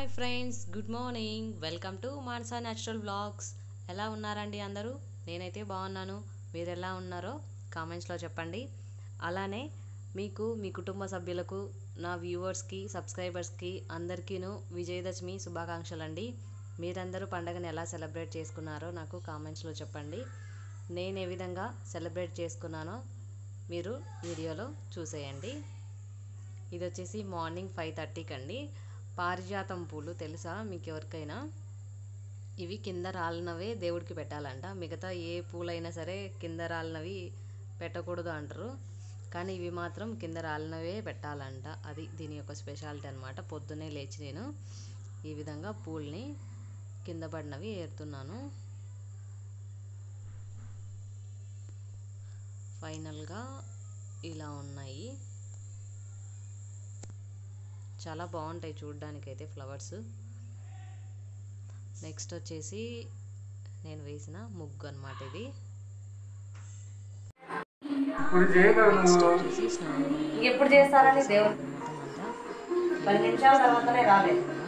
hi friends good morning welcome to Manasa natural blogs ఎలా ఉన్నారండి అందరూ నేనైతే బాగున్నాను మీరు ఎలా ఉన్నారో కామెంట్స్లో చెప్పండి అలానే మీకు మీ కుటుంబ సభ్యులకు నా వ్యూవర్స్కి సబ్స్క్రైబర్స్కి అందరికీను విజయదశమి శుభాకాంక్షలు అండి మీరందరూ పండగను ఎలా సెలబ్రేట్ చేసుకున్నారో నాకు కామెంట్స్లో చెప్పండి నేను ఏ విధంగా సెలబ్రేట్ చేసుకున్నానో మీరు వీడియోలో చూసేయండి ఇది వచ్చేసి మార్నింగ్ ఫైవ్ థర్టీకి అండి పారిజాతం పూలు తెలుసా మీకు ఎవరికైనా ఇవి కింద రాలినవే దేవుడికి పెట్టాలంట మిగతా ఏ పూలైనా సరే కింద రాలినవి పెట్టకూడదు అంటారు కానీ ఇవి మాత్రం కింద రాలినవే పెట్టాలంట అది దీని యొక్క స్పెషాలిటీ అనమాట పొద్దున్నే లేచి నేను ఈ విధంగా పూల్ని కింద పడినవి ఏరుతున్నాను ఫైనల్గా ఇలా ఉన్నాయి చాలా బాగుంటాయి చూడడానికి అయితే ఫ్లవర్స్ నెక్స్ట్ వచ్చేసి నేను వేసిన ముగ్గు అనమాట ఇది ఇప్పుడు చేయగలరు నెక్స్ట్ వచ్చేసి స్నానం ఎప్పుడు చేస్తారని దేవుడు మొత్తం అంతా పది నిమిషాల తర్వాతనే రాలేదు కూడా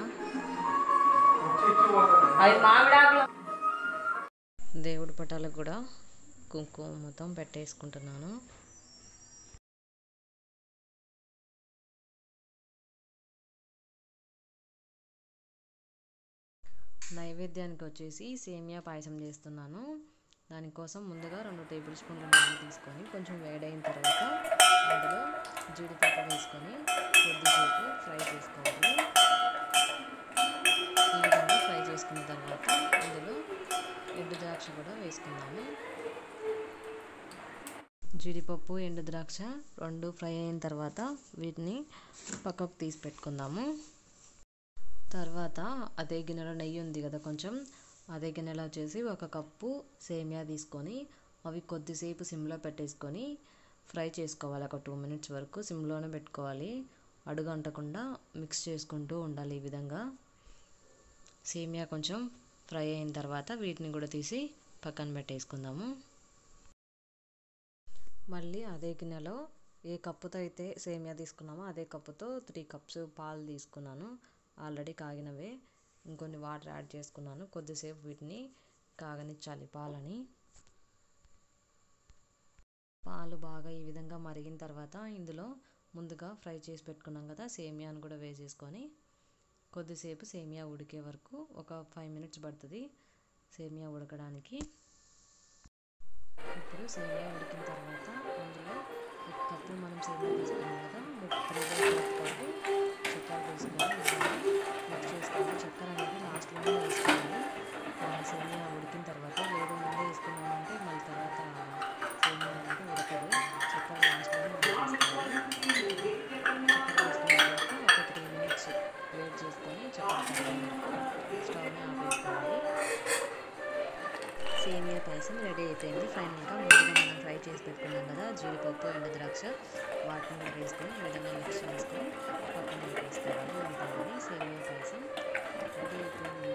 అవి మామిడాకులు దేవుడి పటాలకు కూడా కుంకుమ మొత్తం పెట్టేసుకుంటున్నాను నైవేద్యానికి వచ్చేసి సేమియా పాయసం చేస్తున్నాను దానికోసం ముందుగా రెండు టేబుల్ స్పూన్ల నెయ్యి తీసుకొని కొంచెం వేడైన తర్వాత అందులో జీడిపప్పు వేసుకొని కొద్దిసేపు ఫ్రై చేసుకోవాలి ఈ విధంగా ఫ్రై చేసుకున్న తర్వాత అందులో ఎండు ద్రాక్ష కూడా వేసుకుందాము జీడిపప్పు ఎండు ద్రాక్ష రెండు ఫ్రై అయిన తర్వాత వీటిని పక్కకు తీసి పెట్టుకుందాము తర్వాత అదే గిన్నెలో నెయ్యి ఉంది కదా కొంచెం అదే గిన్నెలో వచ్చేసి ఒక కప్పు సేమియా తీసుకొని అవి కొద్దిసేపు సిమ్లో పెట్టేసుకొని ఫ్రై చేసుకోవాలి ఒక టూ మినిట్స్ వరకు సిమ్లోనే పెట్టుకోవాలి అడుగు అంటకుండా మిక్స్ చేసుకుంటూ ఉండాలి ఈ విధంగా సేమియా కొంచెం ఫ్రై అయిన తర్వాత వీటిని కూడా తీసి పక్కన పెట్టేసుకుందాము మళ్ళీ అదే గిన్నెలో ఏ కప్పుతో అయితే సేమియా తీసుకున్నామో అదే కప్పుతో త్రీ కప్స్ పాలు తీసుకున్నాను ఆల్రెడీ కాగినవే ఇంకొన్ని వాటర్ యాడ్ చేసుకున్నాను కొద్దిసేపు వీటిని కాగనిచ్చాలి పాలని పాలు బాగా ఈ విధంగా మరిగిన తర్వాత ఇందులో ముందుగా ఫ్రై చేసి పెట్టుకున్నాం కదా సేమియాను కూడా వేసేసుకొని కొద్దిసేపు సేమియా ఉడికే వరకు ఒక ఫైవ్ మినిట్స్ పడుతుంది సేమియా ఉడకడానికి ఇప్పుడు సేమియా ఉడికిన తర్వాత అందులో ఒక కప్పు మనం సేమియా తీసుకున్నాం కదా త్రీ బై ఫోర్త్ కప్పు చక్కెర వేసుకొని మిక్స్ చేసుకోవాలి చక్కెర అనేది లాస్ట్లోనే వేసుకోవాలి ఆ సేమియా ఉడికిన తర్వాత లేదు ముందే వేసుకున్నామంటే మళ్ళీ తర్వాత సేమియా అనేది ఉడకదు చక్కెర లాస్ట్లోనే వేసుకోవాలి చక్కెర వేసుకున్న తర్వాత ఒక త్రీ మినిట్స్ వెయిట్ చేసుకొని చక్కెర కరిగే వరకు స్టవ్ని ఆపేసుకోవాలి సేమియా పాయసం రెడీ అయిపోయింది ఫైనల్గా ముందుగా మనం ఫ్రై చేసి పెట్టుకున్నాం కదా జీడిపప్పు ఎండు ద్రాక్ష వాటిని కూడా వేసుకొని ఈ విధంగా మిక్స్ చేసుకొని పక్కన పెట్టేసుకోవాలి ఉంటుందని సేమియా పాయసం రెడీ అయిపోయింది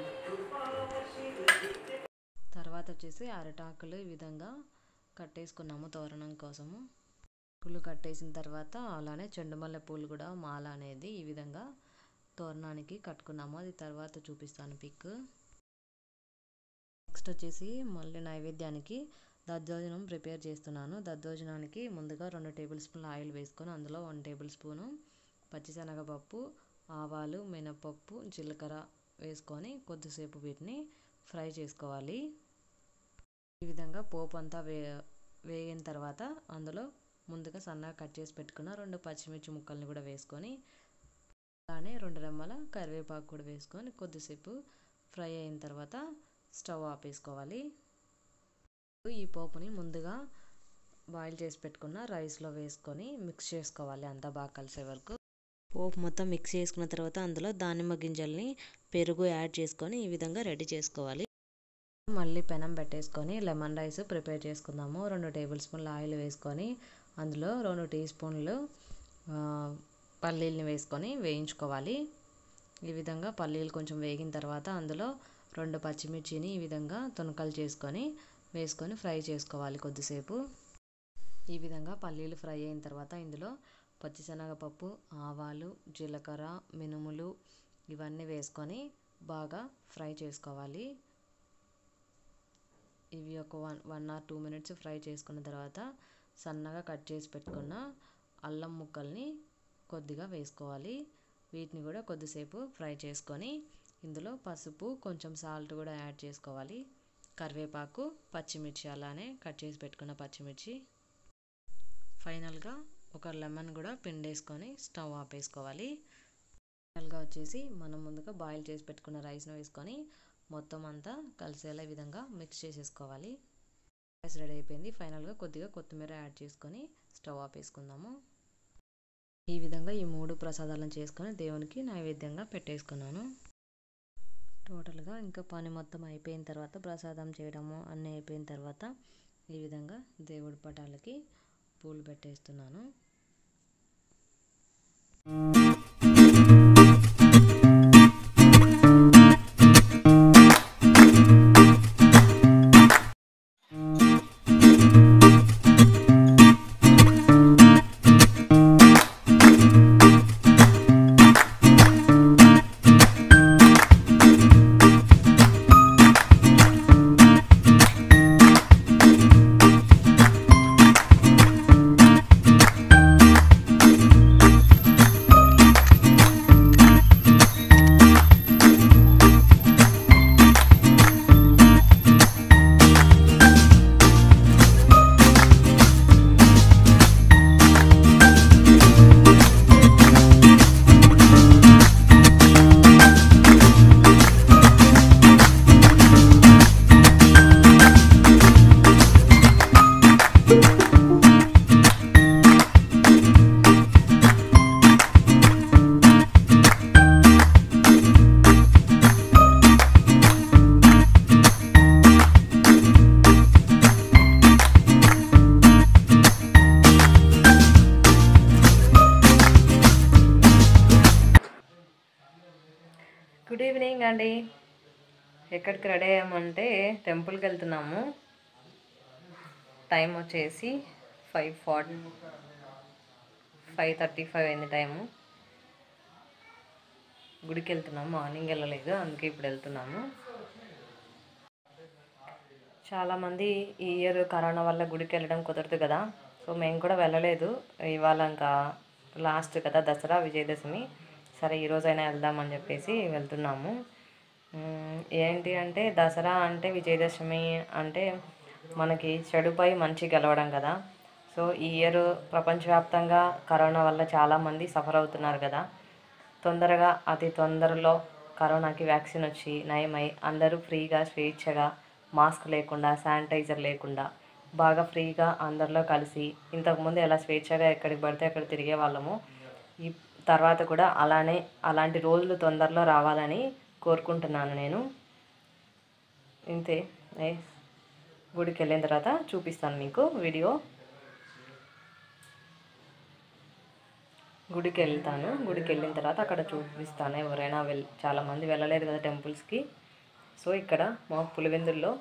తర్వాత వచ్చేసి అరటాకులు ఈ విధంగా కట్టేసుకున్నాము తోరణం కోసము పూలు కట్టేసిన తర్వాత అలానే చెండుమల్లె పూలు కూడా మాల అనేది ఈ విధంగా తోరణానికి కట్టుకున్నాము అది తర్వాత చూపిస్తాను పిక్ నెక్స్ట్ వచ్చేసి మళ్ళీ నైవేద్యానికి దద్దోజనం ప్రిపేర్ చేస్తున్నాను దద్దోజనానికి ముందుగా రెండు టేబుల్ స్పూన్ల ఆయిల్ వేసుకొని అందులో వన్ టేబుల్ స్పూను పచ్చిశనగపప్పు ఆవాలు మినపప్పు జీలకర్ర వేసుకొని కొద్దిసేపు వీటిని ఫ్రై చేసుకోవాలి ఈ విధంగా పోపు అంతా వే వేగిన తర్వాత అందులో ముందుగా సన్నగా కట్ చేసి పెట్టుకున్న రెండు పచ్చిమిర్చి ముక్కల్ని కూడా వేసుకొని అలానే రెండు రెమ్మల కరివేపాకు కూడా వేసుకొని కొద్దిసేపు ఫ్రై అయిన తర్వాత స్టవ్ ఆపేసుకోవాలి ఈ పోపుని ముందుగా బాయిల్ చేసి పెట్టుకున్న రైస్లో వేసుకొని మిక్స్ చేసుకోవాలి అంతా బాగా కలిసే వరకు పోపు మొత్తం మిక్స్ చేసుకున్న తర్వాత అందులో దానిమ్మ గింజల్ని పెరుగు యాడ్ చేసుకొని ఈ విధంగా రెడీ చేసుకోవాలి మళ్ళీ పెనం పెట్టేసుకొని లెమన్ రైస్ ప్రిపేర్ చేసుకుందాము రెండు టేబుల్ స్పూన్ల ఆయిల్ వేసుకొని అందులో రెండు టీ స్పూన్లు పల్లీల్ని వేసుకొని వేయించుకోవాలి ఈ విధంగా పల్లీలు కొంచెం వేగిన తర్వాత అందులో రెండు పచ్చిమిర్చిని ఈ విధంగా తునకలు చేసుకొని వేసుకొని ఫ్రై చేసుకోవాలి కొద్దిసేపు ఈ విధంగా పల్లీలు ఫ్రై అయిన తర్వాత ఇందులో పచ్చిశనగపప్పు ఆవాలు జీలకర్ర మినుములు ఇవన్నీ వేసుకొని బాగా ఫ్రై చేసుకోవాలి ఇవి ఒక one one or two minutes fry చేసుకున్న తర్వాత సన్నగా కట్ చేసి పెట్టుకున్న అల్లం ముక్కల్ని కొద్దిగా వేసుకోవాలి వీటిని కూడా కొద్దిసేపు ఫ్రై చేసుకొని ఇందులో పసుపు కొంచెం సాల్ట్ కూడా యాడ్ చేసుకోవాలి కరివేపాకు పచ్చిమిర్చి అలానే కట్ చేసి పెట్టుకున్న పచ్చిమిర్చి ఫైనల్గా ఒక లెమన్ కూడా పిండేసుకొని స్టవ్ ఆపేసుకోవాలి ఫైనల్గా వచ్చేసి మనం ముందుగా బాయిల్ చేసి పెట్టుకున్న రైస్ను వేసుకొని మొత్తం అంతా కలిసేలా విధంగా మిక్స్ చేసేసుకోవాలి రైస్ రెడీ అయిపోయింది ఫైనల్గా కొద్దిగా కొత్తిమీర యాడ్ చేసుకొని స్టవ్ ఆపేసుకుందాము ఈ విధంగా ఈ మూడు ప్రసాదాలను చేసుకొని దేవునికి నైవేద్యంగా పెట్టేసుకున్నాను టోటల్గా ఇంకా పని మొత్తం అయిపోయిన తర్వాత ప్రసాదం చేయడము అన్నీ అయిపోయిన తర్వాత ఈ విధంగా దేవుడి పటాలకి పూలు పెట్టేస్తున్నాను గుడ్ ఈవినింగ్ అండి ఎక్కడికి రెడీ అయ్యామంటే టెంపుల్కి వెళ్తున్నాము టైం వచ్చేసి five forty five thirty five అయింది టైము గుడికి వెళ్తున్నాము మార్నింగ్ వెళ్ళలేదు అందుకే ఇప్పుడు వెళ్తున్నాము చాలామంది ఈ ఇయర్ కరోనా వల్ల గుడికి వెళ్ళడం కుదరదు కదా సో మేము కూడా వెళ్ళలేదు ఇవాళ ఇంకా లాస్ట్ కదా దసరా విజయదశమి సరే ఈరోజైనా వెళ్దామని చెప్పేసి వెళ్తున్నాము ఉమ్, ఏంటి అంటే దసరా అంటే విజయదశమి అంటే మనకి చెడుపై మంచి గెలవడం కదా సో ఈ ఇయర్ ప్రపంచవ్యాప్తంగా కరోనా వల్ల చాలామంది సఫర్ అవుతున్నారు కదా తొందరగా అతి తొందరలో కరోనాకి వ్యాక్సిన్ వచ్చి నయమై అందరూ ఫ్రీగా స్వేచ్ఛగా మాస్క్ లేకుండా శానిటైజర్ లేకుండా బాగా ఫ్రీగా అందరిలో కలిసి ఇంతకుముందు ఎలా స్వేచ్ఛగా ఎక్కడికి పడితే అక్కడ తిరిగే వాళ్ళము ఈ తర్వాత కూడా అలానే అలాంటి రోజులు తొందరలో రావాలని కోరుకుంటున్నాను నేను ఇంతే ఏ, గుడికి వెళ్ళిన తర్వాత చూపిస్తాను మీకు వీడియో గుడికి వెళ్తాను గుడికి వెళ్ళిన తర్వాత అక్కడ చూపిస్తాను ఎవరైనా వెల్ చాలామంది వెళ్ళలేరు కదా టెంపుల్స్కి సో ఇక్కడ మా పులివెందుల్లో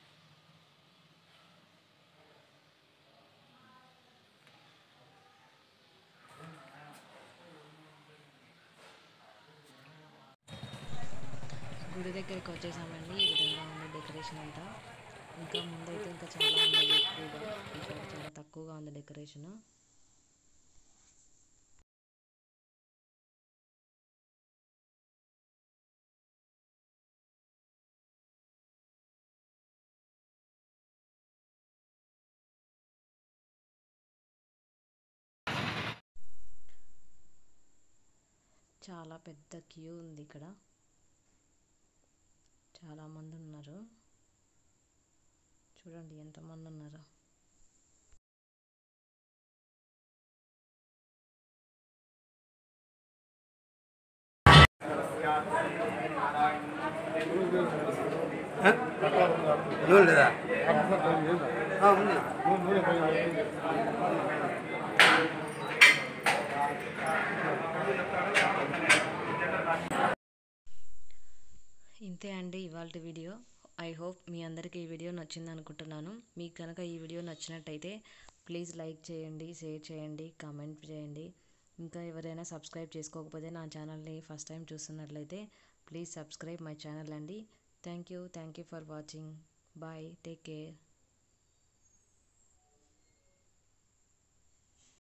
గుడి దగ్గరికి వచ్చేసామండి ఈ విధంగా ఉంది డెకరేషన్ అంతా ఇంకా ముందైతే ఇంకా చాలా ఉండేది ఎక్కువగా ఈసారి చాలా తక్కువగా ఉంది డెకరేషన్ చాలా పెద్ద క్యూ ఉంది ఇక్కడ చాలా మంది ఉన్నారు చూడండి ఎంతమంది ఉన్నారు నూనె లేదా ఆ, ఉంది ఇంతే అండి ఇవాళ వీడియో ఐ హోప్ మీ అందరికీ ఈ వీడియో నచ్చింది అనుకుంటున్నాను మీకు కనుక ఈ వీడియో నచ్చినట్టయితే ప్లీజ్ లైక్ చేయండి షేర్ చేయండి కామెంట్ చేయండి ఇంకా ఎవరైనా సబ్స్క్రైబ్ చేసుకోకపోతే నా ఛానల్ని ఫస్ట్ టైం చూస్తున్నట్లయితే ప్లీజ్ సబ్స్క్రైబ్ మై ఛానల్ అండి thank you thank you for watching bye take care